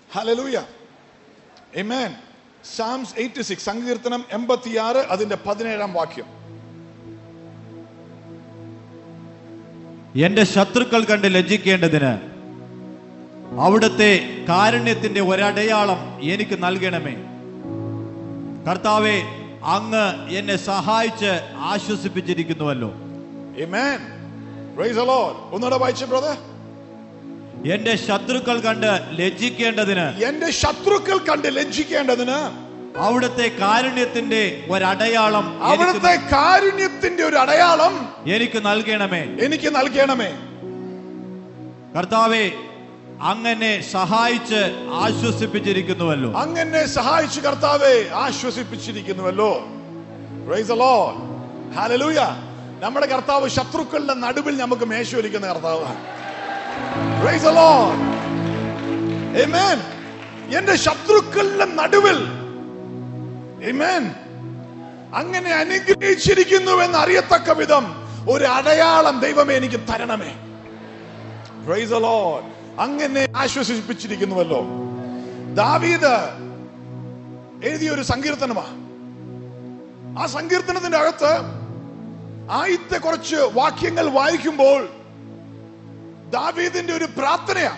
ഹലലൂയ Amen. Psalms 86 സങ്കീർത്തനം എൺപത്തിയാറ് അതിന്റെ പതിനേഴാം വാക്യം എന്റെ ശത്രുക്കൾ കണ്ട് ലജ്ജിക്കേണ്ടതിന് അവിടുത്തെ കാരുണ്യത്തിന്റെ ഒരടയാളം എനിക്ക് നൽകണമേ കർത്താവെ അങ്ങ് എന്നെ സഹായിച്ച് ആശ്വസിപ്പിച്ചിരിക്കുന്നുവല്ലോ Amen. Praise the Lord. ഒന്നുകൂടെ വായിച്ചു ബ്രദർ എന്റെ ശത്രുക്കൾ കണ്ട് ലജ്ജിക്കേണ്ടതിന് എന്റെ ശത്രുക്കൾ കണ്ട് ലജ്ജിക്കേണ്ടതിന് അവിടുത്തെ കാരുണ്യത്തിന്റെ ഒരടയാളം എനിക്ക് അവിടുത്തെ കാരുണ്യത്തിന്റെ ഒരു അടയാളം എനിക്ക് നൽകണമേ എനിക്ക് നൽകണമേ കർത്താവെ അങ്ങനെ സഹായിച്ച് ആശ്വസിപ്പിച്ചിരിക്കുന്നുവല്ലോ അങ്ങനെ സഹായിച്ചു കർത്താവെ ആശ്വസിപ്പിച്ചിരിക്കുന്നുവല്ലോ Praise the Lord. Hallelujah. നമ്മുടെ കർത്താവ് ശത്രുക്കളുടെ നടുവിൽ നമുക്ക് മേശൊരുക്കുന്ന കർത്താവ് Praise the Lord. Amen. എന്റെ ശത്രുക്കളുടെ നടുവിൽ Amen. അങ്ങനെ അനുഗ്രഹിച്ചിരിക്കുന്നു എന്ന് അറിയത്തക്ക വിധം ഒരു അടയാളം ദൈവമേ എനിക്ക് തരണമേ Praise the Lord. അങ്ങനെ ആശ്വസിപ്പിച്ചിരിക്കുന്നുവല്ലോ ദാവീദ് എഴുതിയ ഒരു സങ്കീർത്തനമാ ആ സങ്കീർത്തനത്തിന്റെ അകത്ത് ആദ്യത്തെ കുറച്ച് വാക്യങ്ങൾ വായിക്കുമ്പോൾ ദാവീദിന്റെ ഒരു പ്രാർത്ഥനയാ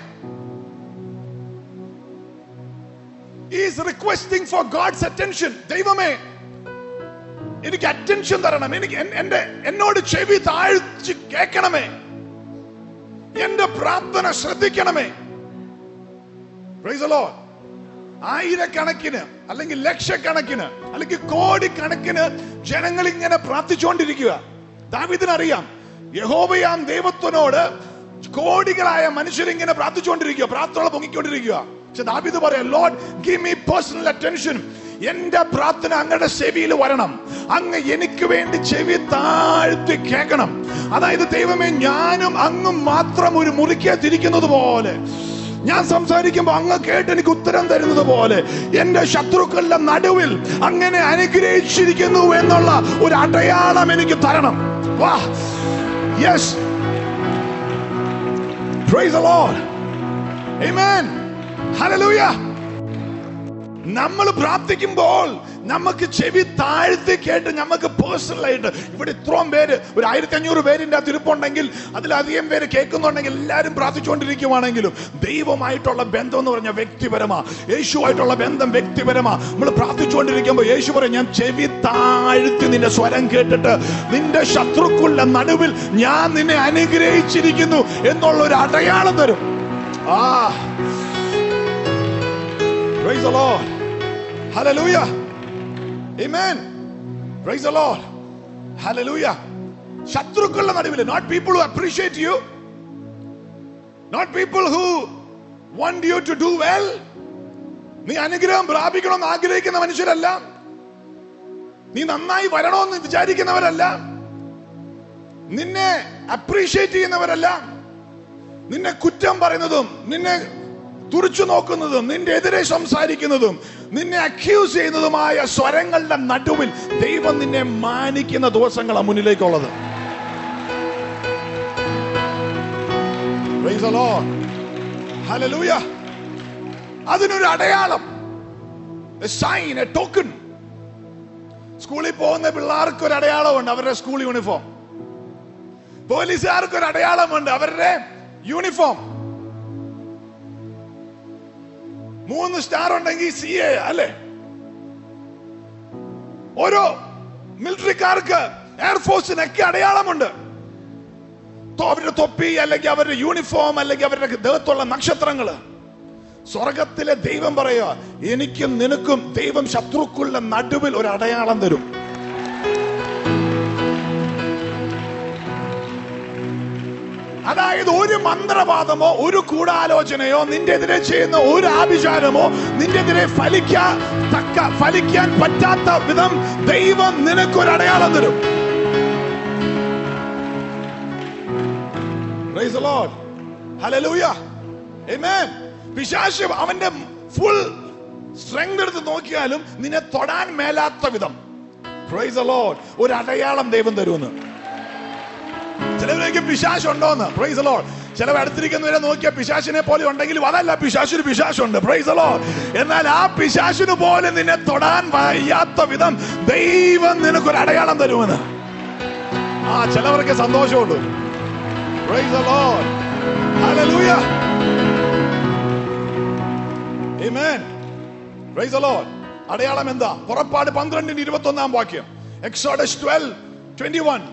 is requesting for God's attention ദൈവമേ എനിക്ക് അറ്റൻഷൻ തരണം എനിക്ക് എൻ- എന്റെ എന്നോട് ചെവി താഴ്ച കേൾക്കണമേ എന്റെ പ്രാർത്ഥന ശ്രദ്ധിക്കണമേ Praise the Lord. ആയിരക്കണക്കിന് അല്ലെങ്കിൽ ലക്ഷക്കണക്കിന് അല്ലെങ്കിൽ കോടിക്കണക്കിന് ജനങ്ങൾ ഇങ്ങനെ പ്രാർത്ഥിച്ചുകൊണ്ടിരിക്കുക ദാവിദിനറിയാം യഹോബയാം ദൈവത്തിനോട് കോടികളായ മനുഷ്യരിങ്ങനെ പ്രാർത്ഥിച്ചുകൊണ്ടിരിക്കുക പ്രാർത്ഥന പൊങ്ങിക്കൊണ്ടിരിക്കുക പക്ഷെ ദാവിദ് പറയാം Lord give me personal attention എന്റെ പ്രാർത്ഥന അങ്ങയുടെ ചെവിയിൽ വരണം അങ്ങ് എനിക്ക് വേണ്ടി ചെവി താഴ്ത്തി കേൾക്കണം അതായത് ദൈവമേ ഞാനും അങ്ങും മാത്രം ഒരു മുറിക്കത്തിരിക്കുന്നത് പോലെ ഞാൻ സംസാരിക്കുമ്പോൾ അങ്ങ് കേട്ട് എനിക്ക് ഉത്തരം തരുന്നത് പോലെ എന്റെ ശത്രുക്കളുടെ നടുവിൽ അങ്ങനെ അനുഗ്രഹിച്ചിരിക്കുന്നു എന്നുള്ള ഒരു അടയാളം എനിക്ക് തരണം വാ yes Praise the Lord. Amen. Hallelujah. നമ്മൾ പ്രാർത്ഥിക്കുമ്പോൾ നമുക്ക് ചെവി താഴ്ത്തി കേട്ട് നമുക്ക് പേഴ്സണൽ ആയിട്ട് ഇവിടെ ഇത്രയും പേര് ഒരു ആയിരത്തി അഞ്ഞൂറ് പേരിന്റെ അകത്ത് ഇരിപ്പുണ്ടെങ്കിൽ അതിലധികം പേര് കേൾക്കുന്നുണ്ടെങ്കിൽ എല്ലാവരും പ്രാർത്ഥിച്ചുകൊണ്ടിരിക്കുവാണെങ്കിലും ദൈവമായിട്ടുള്ള ബന്ധം എന്ന് പറഞ്ഞ വ്യക്തിപരമാ യേശുവായിട്ടുള്ള ബന്ധം വ്യക്തിപരമാ നമ്മൾ പ്രാർത്ഥിച്ചുകൊണ്ടിരിക്കുമ്പോൾ യേശു പറയും ഞാൻ ചെവി താഴ്ത്തി നിന്റെ സ്വരം കേട്ടിട്ട് നിന്റെ ശത്രുക്കളുടെ നടുവിൽ ഞാൻ നിന്നെ അനുഗ്രഹിച്ചിരിക്കുന്നു എന്നുള്ള ഒരു അടയാളം തരും ആ Praise the Lord. Hallelujah. Amen. Praise the Lord. Hallelujah. ശത്രുക്കളുടെ നടുവിൽ not people who appreciate you not people who want you to do well നീ അനുഗ്രഹം പ്രാപിക്കണമെന്ന് ആഗ്രഹിക്കുന്ന മനുഷ്യരല്ല നീ നന്നായി വരണമെന്ന് വിചാരിക്കുന്നവരല്ല നിന്നെ അപ്രീഷിയേറ്റ് ചെയ്യുന്നവരല്ല നിന്നെ കുറ്റം പറയുന്നതും നിന്നെ തുറച്ചു നോക്കുന്നതും നിന്റെ എതിരെ സംസാരിക്കുന്നതും നിന്നെ അക്യൂസ് ചെയ്യുന്നതുമായ സ്വരങ്ങളുടെ നടുവിൽ ദൈവം നിന്നെ മാനിക്കുന്ന ദിവസങ്ങളാണ് മുന്നിലേക്കുള്ളത് Praise the Lord. Hallelujah. അതിനൊരു അടയാളം സൈൻ എ ടോക്കൺ സ്കൂളിൽ പോകുന്ന പിള്ളേർക്ക് ഒരു അടയാളമുണ്ട് അവരുടെ സ്കൂൾ യൂണിഫോം പോലീസുകാർക്ക് ഒരു അടയാളമുണ്ട് അവരുടെ യൂണിഫോം മൂന്ന് സ്റ്റാർ ഉണ്ടെങ്കിൽ സി എ അല്ലെ ഓരോ മിലിറ്ററിക്കാർക്ക് എയർഫോഴ്സിനൊക്കെ അടയാളമുണ്ട് തൊ- അവരുടെ തൊപ്പി അല്ലെങ്കിൽ അവരുടെ യൂണിഫോം അല്ലെങ്കിൽ അവരുടെ ദേഹത്തുള്ള നക്ഷത്രങ്ങള് സ്വർഗത്തിലെ ദൈവം പറയുക എനിക്കും നിനക്കും ദൈവം ശത്രുക്കളുടെ നടുവിൽ ഒരു അടയാളം തരും അതായത് ഒരു മന്ത്രവാദമോ ഒരു ഗൂഢാലോചനയോ നിന്റെ എതിരെ ചെയ്യുന്ന ഒരു ആഭിചാരമോ നിന്റെ എതിരെ ഫലിക്കാൻ തക്ക ഫലിക്കാൻ പറ്റാത്ത വിധം ദൈവം നിനക്കൊരു അടയാളം തരും Praise the Lord. Hallelujah. Amen. പിശാശ് അവന്റെ ഫുൾ സ്ട്രെങ്ത് എടുത്ത് നോക്കിയാലും നിന്നെ തൊടാൻ മേലാത്ത വിധം Praise the Lord. ഒരു അടയാളം ദൈവം തരുമെന്ന് ചിലവരേക്ക് പിശാശ് ഉണ്ടോന്ന് പ്രൈസ് ലോഡ് ചിലവ് അടുത്തിരിക്കുന്നവരെ നോക്കിയ പിശാശിനെ പോലെ ഉണ്ടെങ്കിലും അതല്ല പിശാശിന് പിശാശുണ്ട് പ്രൈസലോ എന്നാൽ ആ പിശാശിന് പോലെ നിന്നെ തൊടാൻ വയ്യാത്ത വിധം ദൈവം നിനക്കൊരു അടയാളം തരുമെന്ന് ആ ചിലവർക്ക് സന്തോഷമുള്ളൂ Praise the Lord. Hallelujah. Amen. Praise the Lord. അടയാളം എന്താ പുറപ്പാട് പന്ത്രണ്ടിന് ഇരുപത്തി ഒന്നാം വാക്യം എക്സോഡസ് ട്വൽവ് ട്വന്റി വൺ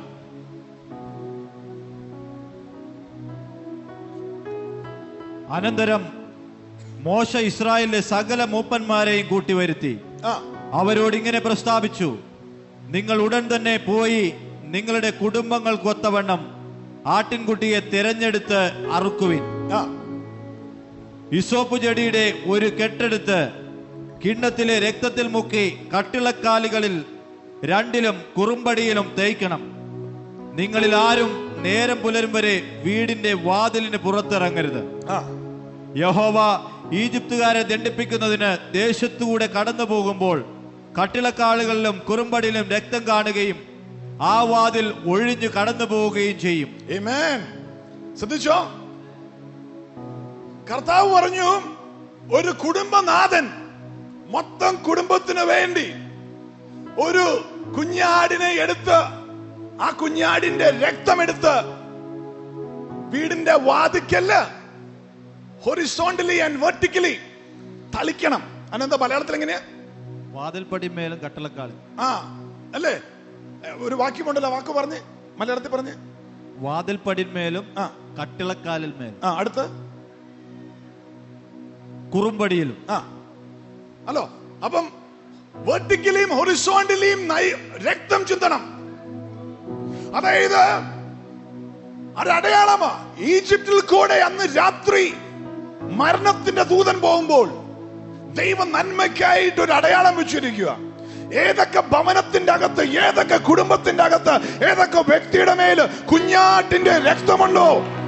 അനന്തരം മോശ ഇസ്രായേലിലെ സകല മൂപ്പന്മാരെയും കൂട്ടിവരുത്തി ആ അവരോട് ഇങ്ങനെ പ്രസ്താവിച്ചു നിങ്ങൾ ഉടൻ തന്നെ പോയി നിങ്ങളുടെ കുടുംബങ്ങൾക്കൊത്തവണ്ണം ആട്ടിൻകുട്ടിയെ തിരഞ്ഞെടുത്ത് അറുക്കുവിൻ ആ ഇസോപ്പ് ചെടിയുടെ ഒരു കെട്ടെടുത്ത് കിണ്ണത്തിലെ രക്തത്തിൽ മുക്കി കട്ടിളക്കാലുകളിൽ രണ്ടിലും കുറുമ്പടിയിലും തേയ്ക്കണം നിങ്ങളിൽ ആരും നേരം പുലരും വരെ വീടിന്റെ വാതിലിന് പുറത്തിറങ്ങരുത് ആ യഹോവ ഈജിപ്തുകാരെ ദണ്ഡിപ്പിക്കുന്നതിന് ദേശത്തുകൂടെ കടന്നു പോകുമ്പോൾ കട്ടിളക്കാളുകളിലും കുറുമ്പടിയിലും രക്തം കാണുകയും ആ വാതിൽ ഒഴിഞ്ഞു കടന്നു പോവുകയും ചെയ്യും Amen. ശ്രദ്ധിച്ചോ കർത്താവ് പറഞ്ഞു ഒരു കുടുംബനാഥൻ മൊത്തം കുടുംബത്തിന് വേണ്ടി ഒരു കുഞ്ഞാടിനെ എടുത്ത് ആ കുഞ്ഞാടിന്റെ രക്തമെടുത്ത് വീടിന്റെ വാതിക്കല് ഹൊറിസോണ്ടലി ആൻഡ് വെർട്ടിക്കലി തളിക്കണം അനെന്താ മലയാളത്തിൽ എങ്ങനെയാ വാതിൽപ്പടിമേലും കട്ടിളക്കാൾ ആ അല്ലേ ഏ, ഒരു വാക്യമുണ്ടല്ലോ വാക്ക് പറഞ്ഞ് മലയാളത്തിൽ പറഞ്ഞ് വാതിൽപ്പടിന്മേലും ആ കട്ടിളക്കാലിൽ മേലും ആ അടുത്ത് കുറുമ്പടിയിലും ആ ഹലോ അപ്പം വെർട്ടിക്കലിയും ഹൊറിസോണ്ടലിയും രക്തം ചിന്തണം അതായത് അത് അടയാളമാ ഈജിപ്തിൽ കൂടെ അന്ന് രാത്രി മരണത്തിന്റെ ദൂതൻ പോകുമ്പോൾ ദൈവം നന്മയ്ക്കായിട്ട് ഒരു അടയാളം വെച്ചിരിക്കുക ഏതൊക്കെ ഭവനത്തിന്റെ അകത്ത് ഏതൊക്കെ കുടുംബത്തിന്റെ അകത്ത് ഏതൊക്കെ വ്യക്തിയുടെ മേല് കുഞ്ഞാട്ടിന്റെ രക്തമുണ്ടോ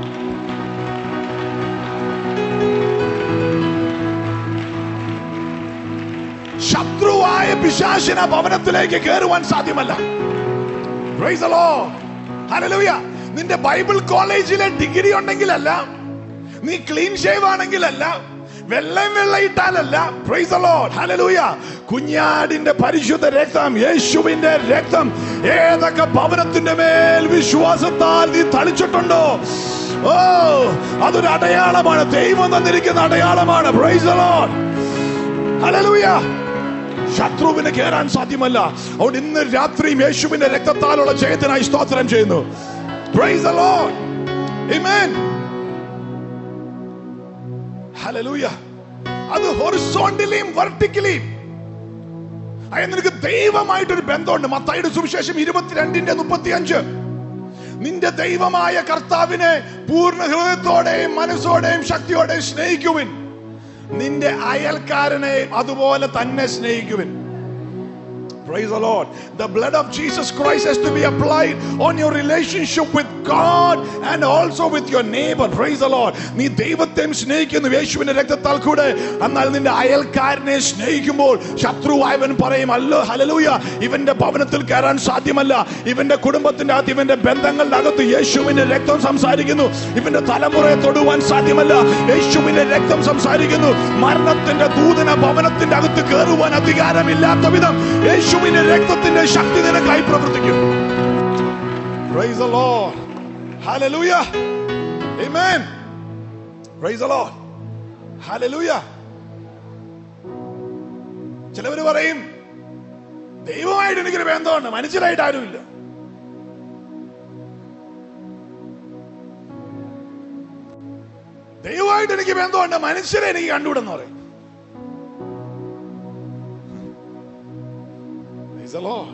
ശത്രുവായ പിശാശിന ഭവനത്തിലേക്ക് കയറുവാൻ സാധ്യമല്ല Praise the Lord. Hallelujah. നിന്റെ ബൈബിൾ കോളേജിലെ ഡിഗ്രി ഉണ്ടെങ്കിലല്ല നീ ക്ലീൻ ഷേവ് ആണെങ്കിലല്ല വെള്ളം വെള്ളയിട്ടാലല്ല പ്രൈസ് ലോഡ് ഹല്ലേലൂയ കുഞ്ഞാടിന്റെ പരിശുദ്ധ രക്തം യേശുവിന്റെ രക്തം ഏതൊക്കെ ഭവനത്തിന്റെ മേൽ വിശ്വാസത്താൽ നീ തളിച്ചിട്ടുണ്ടോ ഓ അതൊരു അടയാളമാണ് ദൈവം തന്നിരിക്കുന്ന അടയാളമാണ് പ്രൈസ് ലോഡ് ഹല്ലേലൂയ ശത്രുവിന് കയറാൻ സാധ്യമല്ല അതുകൊണ്ട് ഇന്ന് രാത്രിയും യേശുവിന്റെ രക്തത്താലുള്ള ജയത്തിനായി സ്തോത്രം ചെയ്യുന്നു Praise the Lord. Amen. Hallelujah. അത് ഹൊറിസോണ്ടലിയും വെർട്ടിക്കലിയും അത് നിനക്ക് ദൈവമായിട്ടൊരു ബന്ധമുണ്ട് മത്തായിയുടെ സുവിശേഷം ഇരുപത്തിരണ്ടിന്റെ മുപ്പത്തി അഞ്ച് നിന്റെ ദൈവമായ കർത്താവിനെ പൂർണ്ണ ഹൃദയത്തോടെയും മനസ്സോടെയും ശക്തിയോടെയും സ്നേഹിക്കുവിൻ നിന്റെ അയൽക്കാരനെയും അതുപോലെ തന്നെ സ്നേഹിക്കുവിൻ Praise the Lord. The blood of Jesus Christ has to be applied on your relationship with God and also with your neighbor. Praise the Lord. നീ ദൈവത്തെയും സ്നേഹിക്കുന്നു യേശുവിന്റെ രക്തത്താൽ കൂടെ എന്നാൽ നിന്റെ അയൽക്കാരനെ സ്നേഹിക്കുമ്പോൾ ശത്രുവായവൻ പറയും അല്ലോ ഹലലൂയ ഇവന്റെ ഭവനത്തിൽ കയറാൻ സാധ്യമല്ല ഇവന്റെ കുടുംബത്തിന്റെ അകത്ത് ഇവന്റെ ബന്ധങ്ങളുടെ അകത്ത് യേശുവിന്റെ രക്തം സംസാരിക്കുന്നു ഇവന്റെ തലമുറയെ തൊടുവാൻ സാധ്യമല്ല യേശുവിന്റെ രക്തം സംസാരിക്കുന്നു മരണത്തിന്റെ ദൂതന ഭവനത്തിന്റെ അകത്ത് കയറുവാൻ അധികാരമില്ലാത്ത വിധം യേശുവിന്റെ രക്തത്തിന്റെ ശക്തി നിനക്കായി പ്രവർത്തിക്കും Praise the Lord. Hallelujah. Amen. Praise the Lord. Hallelujah. ചിലവര് പറയും ദൈവമായിട്ട് എനിക്കൊരു ബന്ധമുണ്ട് മനുഷ്യരായിട്ട് ആരുമില്ല ദൈവമായിട്ട് എനിക്ക് ബന്ധമുണ്ട് മനുഷ്യരെ എനിക്ക് കണ്ടുവിടെന്ന് പറയും Praise the Lord.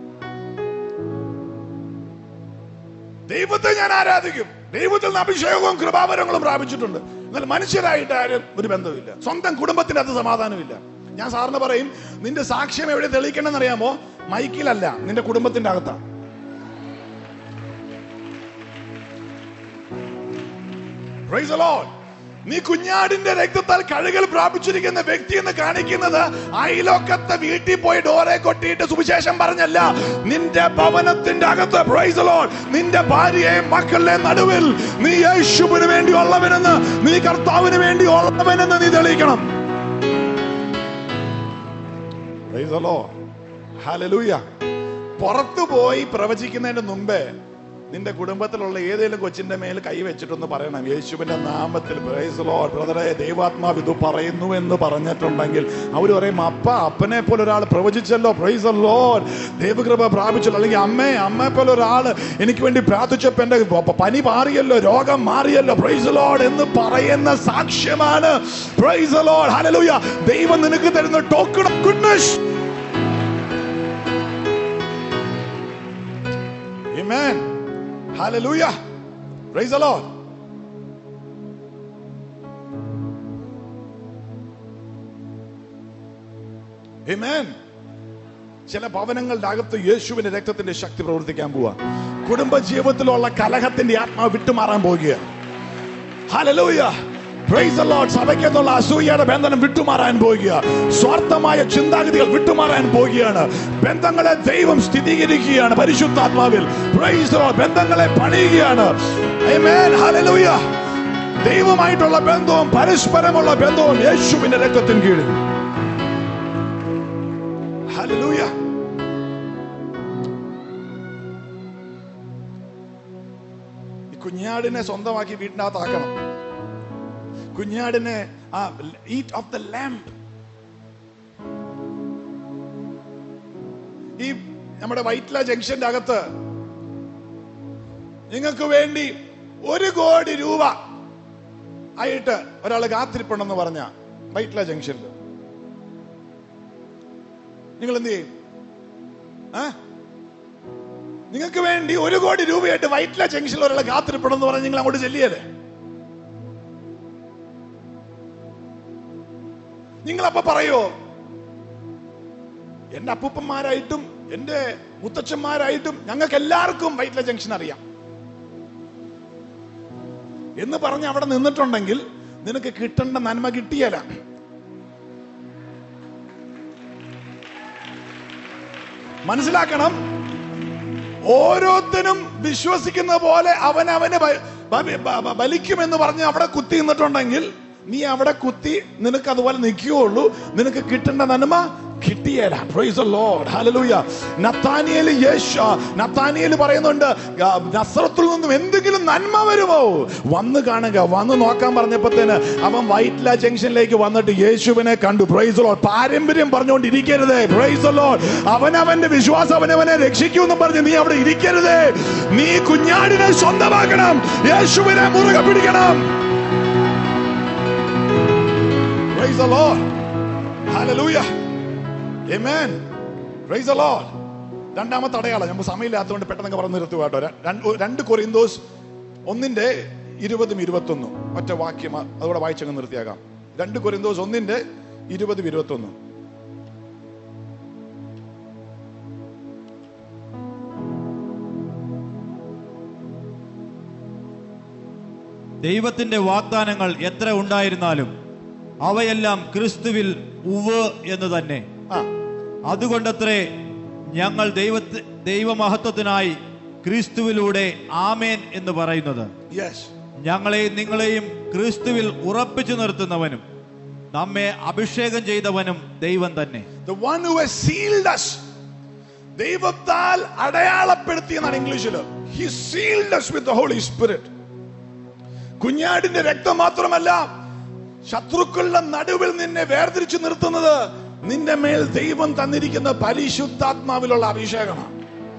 ദൈവത്തെ ഞാൻ ആരാധിക്കും ദൈവത്തിൽ നിന്ന് അഭിഷേകവും കൃപാവരങ്ങളും പ്രാപിച്ചിട്ടുണ്ട് എന്നാൽ മനുഷ്യരായിട്ട് ആരും ഒരു ബന്ധമില്ല സ്വന്തം കുടുംബത്തിന്റെ അത് സമാധാനമില്ല ഞാൻ സാറിന് പറയും നിന്റെ സാക്ഷ്യം എവിടെ തെളിയിക്കണമെന്ന് അറിയാമോ മൈക്കിലല്ല നിന്റെ കുടുംബത്തിന്റെ അകത്താ Praise the Lord. നീ കുഞ്ഞാടിന്റെ രക്തത്താൽ കഴുകൽ പ്രാപിച്ചിരിക്കുന്ന വ്യക്തി എന്ന് കാണിക്കുന്നത് അയലോക്കത്തെ വീട്ടിൽ പോയി ഡോറെ കൊട്ടിയിട്ട് സുവിശേഷം പറഞ്ഞല്ല നിന്റെ ഭവനത്തിന്റെ അകത്ത് praise the Lord, നിന്റെ ഭാര്യയെയും മക്കളുടെ നടുവിൽ നീ യേശുവിന് വേണ്ടി ഉള്ളവനെന്ന് നീ കർത്താവിന് വേണ്ടി ഉള്ളവനെന്ന് നീ തെളിയിക്കണം Praise the Lord. Hallelujah. പുറത്തു പോയി പ്രവചിക്കുന്നതിന് മുമ്പേ നിന്റെ കുടുംബത്തിലുള്ള ഏതെങ്കിലും കൊച്ചിന്റെ മേൽ കൈ വെച്ചിട്ടൊന്ന് പറയണം യേശുവിന്റെ നാമത്തിൽ പ്രൈസ് ലോഡ് ബ്രദറെ ദൈവാത്മാവ് ഇത് പറയുന്നു എന്ന് പറഞ്ഞിട്ടുണ്ടെങ്കിൽ അവർ പറയും അപ്പ അപ്പനെ പോലെ ഒരാൾ പ്രവചിച്ചല്ലോ പ്രൈസ് ലോഡ് ദൈവകൃപ പ്രാപിച്ചല്ലോ അല്ലെങ്കിൽ അമ്മേ അമ്മയെ പോലെ ഒരാൾ എനിക്ക് വേണ്ടി പ്രാർത്ഥിച്ചപ്പോ എന്റെ പ- പനി മാറിയല്ലോ രോഗം മാറിയല്ലോ പ്രൈസ് ലോഡ് എന്ന് പറയുന്ന സാക്ഷ്യമാണ് പ്രൈസ് ലോഡ് ഹല്ലേലൂയ ദൈവം നിനക്ക് തരുന്ന token of goodness Amen. Hallelujah. Praise the Lord. Amen. ചില ഭവനങ്ങളുടെ അകത്ത് യേശുവിന്റെ രക്തത്തിന്റെ ശക്തി പ്രവർത്തിക്കാൻ പോവാ കുടുംബ ജീവിതത്തിലുള്ള കലഹത്തിന്റെ ആത്മാവ് വിട്ടുമാറാൻ പോകുക ഹല്ലേലൂയ പ്രൈസ് ദി ലോർഡ് സഭയ്ക്കെന്നുള്ള അസൂയയുടെ ബന്ധനം വിട്ടുമാറാൻ പോകുക സ്വാർത്ഥമായ ചിന്താഗതികൾ വിട്ടുമാറാൻ പോകുകയാണ് ബന്ധങ്ങളെ ദൈവം സ്ഥിരീകരിക്കുകയാണ് പരിശുദ്ധാത്മാവിൽ പ്രൈസ് ദി ലോർഡ് ബന്ധങ്ങളെ പണിയുകയാണ് ആമേൻ ഹല്ലേലൂയ ദൈവമായിട്ടുള്ള ബന്ധവും പരസ്പരമുള്ള ബന്ധവും യേശുവിന്റെ രക്തത്തിന് കീഴിൽ ഹല്ലേലൂയ ഈ കുഞ്ഞാടിനെ സ്വന്തമാക്കി വീട്ടിനകത്താക്കണം കുഞ്ഞാടിനെ ആ ഈറ്റ് ഓഫ് ദ ലാംപ് ഈ നമ്മുടെ വൈറ്റ്ല ജംഗ്ഷന്റെ അകത്ത് നിങ്ങൾക്ക് വേണ്ടി ഒരു കോടി രൂപ ആയിട്ട് ഒരാൾ കാത്തിരിപ്പുണ്ടെന്ന് പറഞ്ഞ വൈറ്റ്ല ജംഗ്ഷനിൽ നിങ്ങൾ എന്ത് ചെയ്യും ആ നിങ്ങൾക്ക് വേണ്ടി ഒരു കോടി രൂപയായിട്ട് വൈറ്റ്ല ജംഗ്ഷനിൽ ഒരാൾ കാത്തിരിപ്പുണ്ടെന്ന് പറഞ്ഞ് നിങ്ങൾ അങ്ങോട്ട് ചെല്ലിയല്ലേ നിങ്ങൾ അപ്പൊ പറയോ എന്റെ അപ്പൂപ്പന്മാരായിട്ടും എന്റെ മുത്തച്ഛന്മാരായിട്ടും ഞങ്ങൾക്ക് എല്ലാവർക്കും വൈറ്റ്ല ജംഗ്ഷൻ അറിയാം എന്ന് പറഞ്ഞ് അവിടെ നിന്നിട്ടുണ്ടെങ്കിൽ നിനക്ക് കിട്ടേണ്ട നന്മ കിട്ടിയല്ല മനസ്സിലാക്കണം ഓരോരുത്തരും വിശ്വസിക്കുന്ന പോലെ അവൻ അവന് ബ- ബ- ബ- ബ- ബലിക്കുമെന്ന് പറഞ്ഞ് അവിടെ കുത്തി നിന്നിട്ടുണ്ടെങ്കിൽ നീ അവിടെ കുത്തി നിനക്ക് അതുപോലെ നിൽക്കുകയുള്ളൂ നിനക്ക് കിട്ടേണ്ട നന്മ കിട്ടിയേല പ്രൈസ് ലോർഡ് ഹല്ലേലൂയ നത്താനിയേൽ യേശു നത്താനിയേൽ പറയുന്നുണ്ട് ആ, നസ്രത്തിൽ നിന്നും എന്തെങ്കിലും നന്മ വരുമോ വന്ന് കാണുക വന്ന് നോക്കാൻ പറഞ്ഞപ്പോഴത്തേന് അവൻ വൈറ്റ്ല ജംഗ്ഷനിലേക്ക് വന്നിട്ട് യേശുവിനെ കണ്ടു പ്രൈസ് ലോർഡ് പാരമ്പര്യം പറഞ്ഞുകൊണ്ടിരിക്കരുതേ പ്രൈസ് ലോർഡ് അവനവന്റെ വിശ്വാസം അവനവനെ രക്ഷിക്കുമെന്ന് പറഞ്ഞ് നീ അവിടെ ഇരിക്കരുതേ നീ കുഞ്ഞാടിനെ സ്വന്തമാക്കണം യേശുവിനെ മുറുകെ പിടിക്കണം Praise the Lord. Hallelujah. Amen. Praise the Lord. രണ്ടാമത്തെ അടയാളം നമുക്ക് സമയമില്ലാത്തതുകൊണ്ട് പെട്ടെന്ന് പറഞ്ഞു നിർത്തുക കേട്ടോ ര- രണ്ട് രണ്ട് കൊറിന്തോസ് ഒന്നിന്റെ ഇരുപതും ഇരുപത്തൊന്നും ഒറ്റ വാക്യം അ- അതോടെ വായിച്ചങ്ങ് നിർത്തിയാകാം രണ്ട് കൊറിന്തോസ് ഒന്നിന്റെ ഇരുപതും ഇരുപത്തൊന്നും ദൈവത്തിന്റെ വാഗ്ദാനങ്ങൾ എത്ര ഉണ്ടായിരുന്നാലും അവയെല്ലാം ക്രിസ്തുവിൽ ഉവ് എന്ന് തന്നെ ആ അതുകൊണ്ടത്രേ ഞങ്ങൾ ദൈവത്തെ ദൈവമഹത്വത്തിനായി ക്രിസ്തുവിലൂടെ ആമേൻ എന്ന് പറയുന്നത് യെസ് ഞങ്ങളെയും നിങ്ങളെയും ക്രിസ്തുവിൽ ഉറപ്പിച്ചു നിർത്തുന്നവനും നമ്മെ അഭിഷേകം ചെയ്തവനും ദൈവം തന്നെ The one who has sealed us. ദൈവത്താൽ അടയാളപ്പെടുത്തിയെന്നാണ് ഇംഗ്ലീഷിൽ he sealed us with the Holy Spirit. കുഞ്ഞാടിന്റെ രക്തം മാത്രമല്ല ശത്രുക്കളുടെ നടുവിൽ നിന്നെ വേർതിരിച്ചു നിർത്തുന്നത് നിന്റെ മേൽ ദൈവം തന്നിരിക്കുന്ന പരിശുദ്ധാത്മാവിലുള്ള അഭിഷേകമാണ്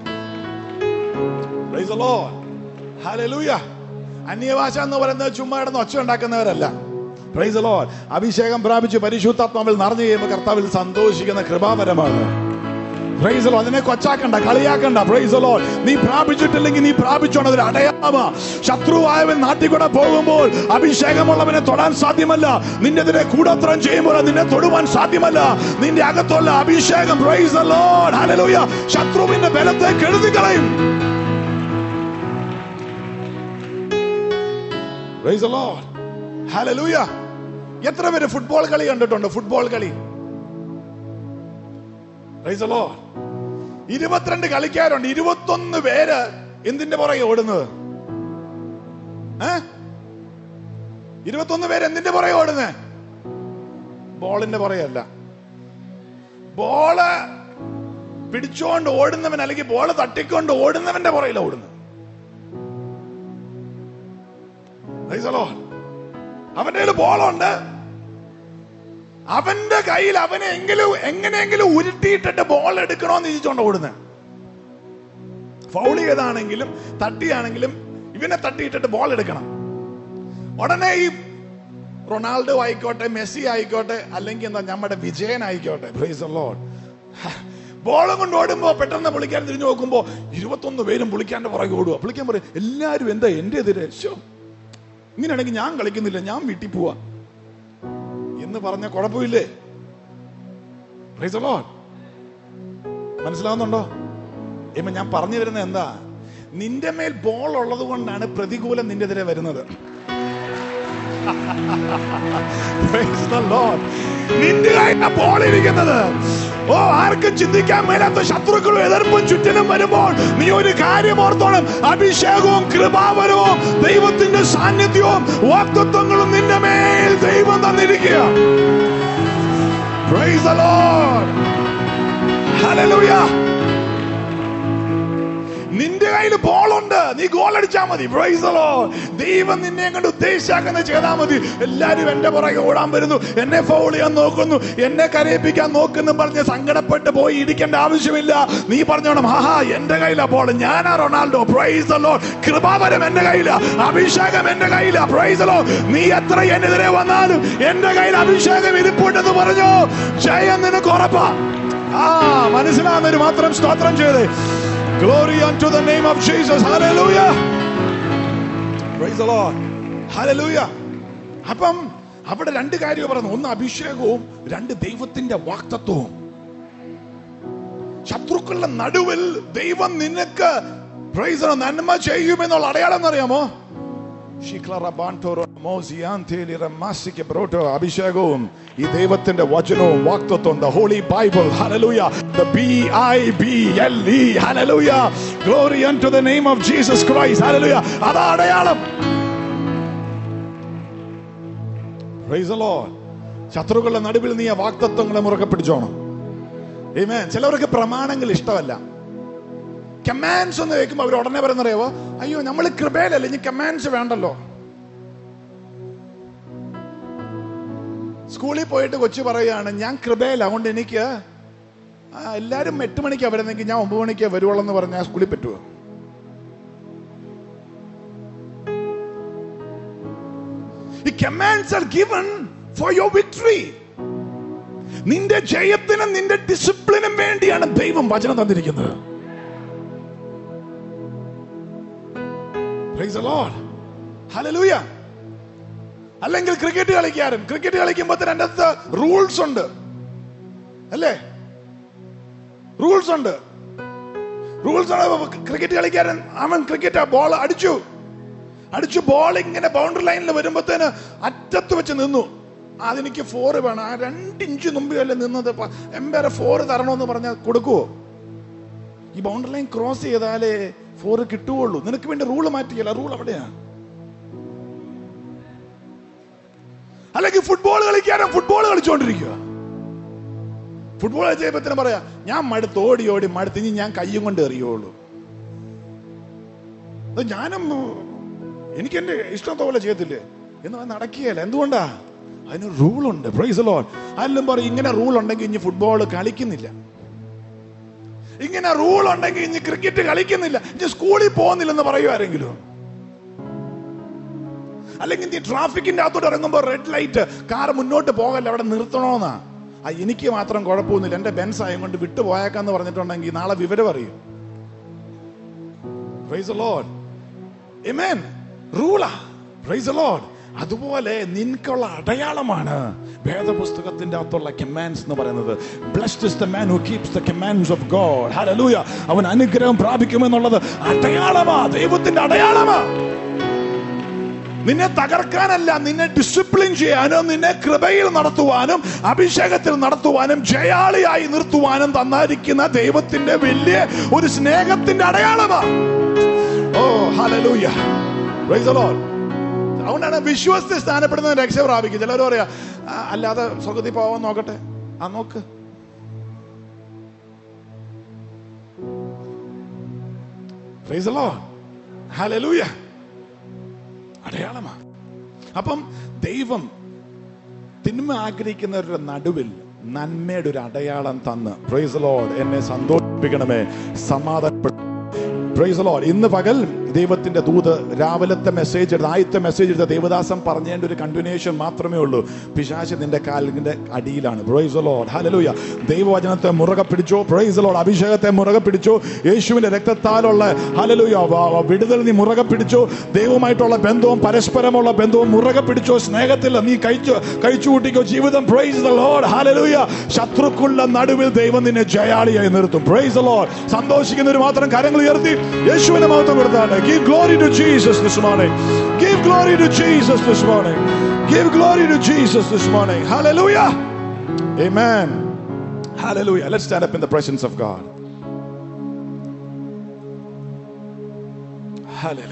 Praise the Lord. Hallelujah. അന്യഭാഷ എന്ന് പറയുന്നത് ചുമ്മാ ഇടന്ന് ഒച്ച ഉണ്ടാക്കുന്നവരല്ല പ്രൈസ് ലോഡ് അഭിഷേകം പ്രാപിച്ച് പരിശുദ്ധാത്മാവിൽ നിറഞ്ഞു കഴിയുമ്പോൾ കർത്താവിൽ സന്തോഷിക്കുന്ന കൃപാപരമാണ് പ്രൈസ് ലോ അതിനെ കൊച്ചാക്കണ്ട കളിയാക്കണ്ട പ്രൈസ് ലോ നീ പ്രാപിച്ചിട്ടില്ലെങ്കിൽ നീ പ്രാപിച്ചോണം അതൊരു അടയാളമാ ശത്രുവായവൻ നാട്ടിൽ കൂടെ പോകുമ്പോൾ അഭിഷേകമുള്ളവനെ തൊടാൻ സാധ്യമല്ല നിന്റെ എതിരെ കൂടോത്രം ചെയ്യുമ്പോൾ നിന്നെ തൊടുവാൻ സാധ്യമല്ല നിന്റെ അകത്തുള്ള അഭിഷേകം പ്രൈസ് ലോഡ് ഹല്ലേലൂയ ശത്രുവിന്റെ ബലത്തെ കെടുതി കളയും പ്രൈസ് ലോഡ് ഹലലൂയ എത്ര പേര് ഫുട്ബോൾ കളി കണ്ടിട്ടുണ്ട് ഫുട്ബോൾ കളി Praise the Lord. ഇരുപത്തിരണ്ട് കളിക്കാരുണ്ട് ഇരുപത്തൊന്ന് പേര് എന്തിന്റെ പുറകെ ഓടുന്നത് ഏ ഇരുപത്തൊന്ന് പേര് എന്തിന്റെ പുറകെ ഓടുന്നത് ബോളിന്റെ പുറകെയല്ല ബോള് പിടിച്ചോണ്ട് ഓടുന്നവൻ അല്ലെങ്കിൽ ബോള് തട്ടിക്കൊണ്ട് ഓടുന്നവന്റെ പുറകില ഓടുന്നത് Praise the Lord. അവന്റെ കയ്യിൽ ബോളുണ്ട് അവന്റെ കയ്യിൽ അവനെ എങ്കിലും എങ്ങനെയെങ്കിലും ഉരുട്ടിയിട്ടിട്ട് ബോൾ എടുക്കണോന്ന് ചോദിച്ചോണ്ട് ഓടുന്നത് ഫൗൾ ചെയ്താണെങ്കിലും തട്ടിയാണെങ്കിലും ഇവനെ തട്ടിയിട്ടിട്ട് ബോൾ എടുക്കണം ഉടനെ ഈ റൊണാൾഡോ ആയിക്കോട്ടെ മെസ്സി ആയിക്കോട്ടെ അല്ലെങ്കിൽ എന്താ നമ്മുടെ വിജയൻ ആയിക്കോട്ടെ പ്രൈസ് ലോഡ് ബോളും കൊണ്ട് ഓടുമ്പോ പെട്ടെന്ന് പുള്ളിക്കാൻ തിരിഞ്ഞു നോക്കുമ്പോ ഇരുപത്തൊന്ന് പേരും പുള്ളിക്കാന്റെ പുറകെ ഓടുക പുള്ളിക്കാൻ പറയും എല്ലാരും എന്താ എന്റെ എതിരെ ശോ ഇങ്ങനെയാണെങ്കിൽ ഞാൻ കളിക്കുന്നില്ല ഞാൻ വീട്ടിൽ പോവാ എന്ന് പറഞ്ഞ കുഴപ്പമില്ലേ പ്രൈസ് ലോഡ് മനസ്സിലാവുന്നുണ്ടോ ഇപ്പൊ ഞാൻ പറഞ്ഞു വരുന്നത് എന്താ നിന്റെ മേൽ ബോൾ ഉള്ളത് കൊണ്ടാണ് പ്രതികൂലം നിന്റെ എതിരെ വരുന്നത് Praise the Lord. നിന്റെ കയ്യിലാ ബോൾ ഇരിക്കുന്നത് ഓ ആർക്കും ചിന്തിക്കാൻ മേലാത്ത ശത്രുക്കളും എതിർപ്പും ചുറ്റിനും വരുമ്പോൾ നീ ഒരു കാര്യം ഓർത്തോണം അഭിഷേകവും കൃപാവരവും ദൈവത്തിന്റെ സാന്നിധ്യവും വാക്തത്വങ്ങളും നിന്റെ മേൽ ദൈവം തന്നിരിക്കുക Praise the Lord. Hallelujah. നിന്റെ കയ്യിൽ ബോളുണ്ട് നീ ഗോൾ അടിച്ചാ മതി Praise the Lord. ദൈവം നിന്നെ കണ്ട് ഉദ്ദേശിച്ചാക്കുന്നത് ചെയ്താൽ മതി എല്ലാരും എന്റെ പുറകെ ഓടാൻ വരുന്നു എന്നെ ഫൗൾ ചെയ്യാൻ നോക്കുന്നു എന്നെ കരയിപ്പിക്കാൻ നോക്കുന്നു പറഞ്ഞ് സങ്കടപ്പെട്ട് പോയി ഇടിക്കേണ്ട ആവശ്യമില്ല നീ പറഞ്ഞോണം ഹാഹാ എന്റെ കയ്യിലാ ബോൾ ഞാനാ റൊണാൾഡോ പ്രൈസ് the Lord. കൃപാവരം എന്റെ കയ്യിലാ അഭിഷേകം എന്റെ കയ്യിലാ പ്രൈസ് the Lord. നീ എത്ര എന്നെതിരെ വന്നാലും എന്റെ കയ്യിൽ അഭിഷേകം ഇരിപ്പുണ്ടെന്ന് പറഞ്ഞു ജയം നിനക്ക് ഉറപ്പാ ആ മനസ്സിലാകുന്നവര് മാത്രം സ്തോത്രം ചെയ്തേ Glory unto the name of Jesus. Hallelujah. Praise the Lord. Hallelujah. അപ്പം അവിടെ രണ്ട് കാര്യം പറഞ്ഞു ഒന്ന് അഭിഷേകവും രണ്ട് ദൈവത്തിന്റെ വാക്തത്വവും ശത്രുക്കളുടെ നടുവിൽ ദൈവം നിനക്ക് praise the Lord, നന്മ ചെയ്യുമെന്നുള്ള അടയാളം എന്നറിയാമോ അഭിഷേകവും ഈ ദൈവത്തിന്റെ വചനവും വാക്തത്വം the holy Bible hallelujah the B I B L E hallelujah glory unto the name of Jesus Christ hallelujah അതാ അടയാളം പ്രൈസ് ദ ലോർഡ് ശത്രുക്കളുടെ നടുവിൽ നീ ആ വാക്തത്വങ്ങളെ മുറുകെ പിടിച്ചോണം Amen. ചിലവർക്ക് പ്രമാണങ്ങൾ ഇഷ്ടമല്ല കമാൻഡ്സ് എന്ന് കേൾക്കുമ്പോൾ അവർ ഉടനെ പറയുന്നറിയാവോ അയ്യോ നമ്മൾ കൃപയിലല്ലേ ഇനി കമാൻഡ്സ് വേണ്ടല്ലോ സ്കൂളിൽ പോയിട്ട് കൊച്ചു പറയുകയാണ് ഞാൻ കൃപയില അതുകൊണ്ട് എനിക്ക് ആ, എല്ലാരും എട്ട് മണിക്കാ വരുന്നെങ്കിൽ ഞാൻ ഒമ്പത് മണിക്കാ വരുവുള്ളൂ എന്ന് പറഞ്ഞാൽ സ്കൂളിൽ പറ്റുമോ ഈ commands are given for your victory നിന്റെ ജയത്തിനും നിന്റെ ഡിസിപ്ലിനും വേണ്ടിയാണ് ദൈവം വചനം തന്നിരിക്കുന്നത് Praise the Lord. Hallelujah. അല്ലെങ്കിൽ ക്രിക്കറ്റ് കളിക്കാരൻ ക്രിക്കറ്റ് കളിക്കുമ്പോൾ അതിന്റെ അകത്ത് റൂൾസ് ഉണ്ട് അല്ലേ റൂൾസ് ഉണ്ട് റൂൾസ് ക്രിക്കറ്റ് കളിക്കാരൻ അവൻ ക്രിക്കറ്റ് ബോൾ അടിച്ചു അടിച്ചു ബോൾ ഇങ്ങനെ ബൗണ്ടറി ലൈനിൽ വരുമ്പോഴത്തേന് അറ്റത്ത് വെച്ച് നിന്നു അതെനിക്ക് ഫോറ് വേണം ആ രണ്ട് ഇഞ്ച് മുമ്പിലല്ലേ നിന്നത് എംപയർ ഫോറ് തരണമെന്ന് പറഞ്ഞാൽ കൊടുക്കുവോ ഈ ബൗണ്ടറി ലൈൻ ക്രോസ് ചെയ്താലേ ഫോർ കിട്ടുകയുള്ളൂ നിനക്ക് വേണ്ടി റൂൾ മാറ്റിയല്ല റൂൾ അവിടെയാ അല്ലെങ്കിൽ ഫുട്ബോൾ കളിക്കാരൻ ഫുട്ബോൾ കളിച്ചുകൊണ്ടിരിക്കുക ഫുട്ബോൾ കളിച്ചപ്പത്തിന് പറയാ ഞാൻ മടുത്ത് ഓടി ഓടി മടുത്ത് ഇനി ഞാൻ കയ്യും കൊണ്ട് എറിയുള്ളൂ അത് ഞാനും എനിക്ക് എന്റെ ഇഷ്ടത്തെ പോലെ ചെയ്യത്തില്ലേ എന്ന് നടക്കുകയല്ല എന്തുകൊണ്ടാ അതിന് റൂളുണ്ട് പ്രൈസ് ലോൺ ആരെല്ലാം പറയും ഇങ്ങനെ റൂൾ ഉണ്ടെങ്കിൽ ഇനി ഫുട്ബോൾ കളിക്കുന്നില്ല ഇങ്ങനെ റൂൾ ഉണ്ടെങ്കിൽ ഇനി ക്രിക്കറ്റ് കളിക്കുന്നില്ല ഇനി സ്കൂളിൽ പോകുന്നില്ലെന്ന് പറയൂ ആരെങ്കിലും അല്ലെങ്കിൽ നീ ട്രാഫിക്കിന്റെ അകത്തോട്ട് ഇറങ്ങുമ്പോൾ റെഡ് ലൈറ്റ് കാർ മുന്നോട്ട് പോകല്ല അവിടെ നിർത്തണോന്നാ ആ എനിക്ക് മാത്രം കുഴപ്പമൊന്നുമില്ല എന്റെ ബെൻസ് ആയം കൊണ്ട് വിട്ടു പോയേക്കാന്ന് പറഞ്ഞിട്ടുണ്ടെങ്കിൽ നാളെ വിവരം അറിയും പ്രൈസ് ലോഡ് Amen. റൂളാ പ്രൈസ് ലോഡ് അതുപോലെ നിനക്കുള്ള അടയാളമാണ് വേദപുസ്തകത്തിന്റെ അകത്തുള്ള കമാൻഡ്സ് എന്ന് പറയുന്നത് blessed is the man who keeps the commands of God hallelujah അവൻ അനുഗ്രഹം പ്രാപിക്കുമെന്നുള്ളത് അടയാളമാ ദൈവത്തിന്റെ അടയാളമാ നിന്നെ തകർക്കാനല്ല നിന്നെ ഡിസിപ്ലിൻ ചെയ്യാനും നിന്നെ കൃപയിൽ നടത്തുവാനും അഭിഷേകത്തിൽ നടത്തുവാനും ജയാളിയായി നിർത്തുവാനും തന്നിരിക്കുന്ന ദൈവത്തിന്റെ വലിയ ഒരു സ്നേഹത്തിന്റെ അടയാളമാണ് oh hallelujah praise the Lord അതുകൊണ്ടാണ് വിശ്വസത്തെ സ്ഥാനപ്പെടുന്ന രക്ഷ പ്രാപിക്കും ചിലർ പറയാ "ആ, അല്ലാതെ സ്വർഗത്തിൽ പോവാൻ നോക്കട്ടെ ആ നോക്ക് പ്രൈസ് ദി ലോർഡ് ഹല്ലേലൂയ അടയാളമാണ് അപ്പം ദൈവം തിന്മ ആഗ്രഹിക്കുന്നവരുടെ നടുവിൽ നന്മയുടെ ഒരു അടയാളം തന്ന് പ്രൈസ് ലോഡ് എന്നെ സന്തോഷിപ്പിക്കണമേ സമാധാനപ്പെടും പ്രൈസ് ലോഡ് ഇന്ന് പകൽ ദൈവത്തിന്റെ ദൂത് രാവിലത്തെ മെസ്സേജ് എടുത്ത് ആദ്യത്തെ മെസ്സേജ് എടുത്ത ദേവദാസം പറഞ്ഞതിന്റെ ഒരു കണ്ടിന്യൂഷൻ മാത്രമേ ഉള്ളൂ പിശാശ് നിന്റെ കാലിന്റെ അടിയിലാണ് പ്രൈസ് ലോഡ് ഹല്ലേലൂയ ദൈവവചനത്തെ മുറുകെ പിടിച്ചോ പ്രൈസ് ലോഡ് അഭിഷേകത്തെ മുറുകെ പിടിച്ചോ യേശുവിന്റെ രക്തത്താലുള്ള ഹല്ലേലൂയ വ- വ- വിടുതൽ നീ മുറുകെ പിടിച്ചോ ദൈവമായിട്ടുള്ള ബന്ധവും പരസ്പരമുള്ള ബന്ധവും മുറുകെ പിടിച്ചോ സ്നേഹത്തിൽ നീ കഴിച്ചു കഴിച്ചു കൂട്ടിക്കോ ജീവിതം പ്രൈസ് ദ ലോഡ് ഹല്ലേലൂയ ശത്രുക്കളുടെ നടുവിൽ ദൈവം നിന്നെ ജയാളിയായി നിർത്തും പ്രൈസ് ദ ലോഡ് സന്തോഷിക്കുന്നവർ മാത്രം കരങ്ങൾ ഉയർത്തി യേശുവിനെ മഹത്വം കൊടുത്താണ് give glory to Jesus this morning give glory to Jesus this morning give glory to Jesus this morning hallelujah amen hallelujah let's stand up in the presence of God hallelujah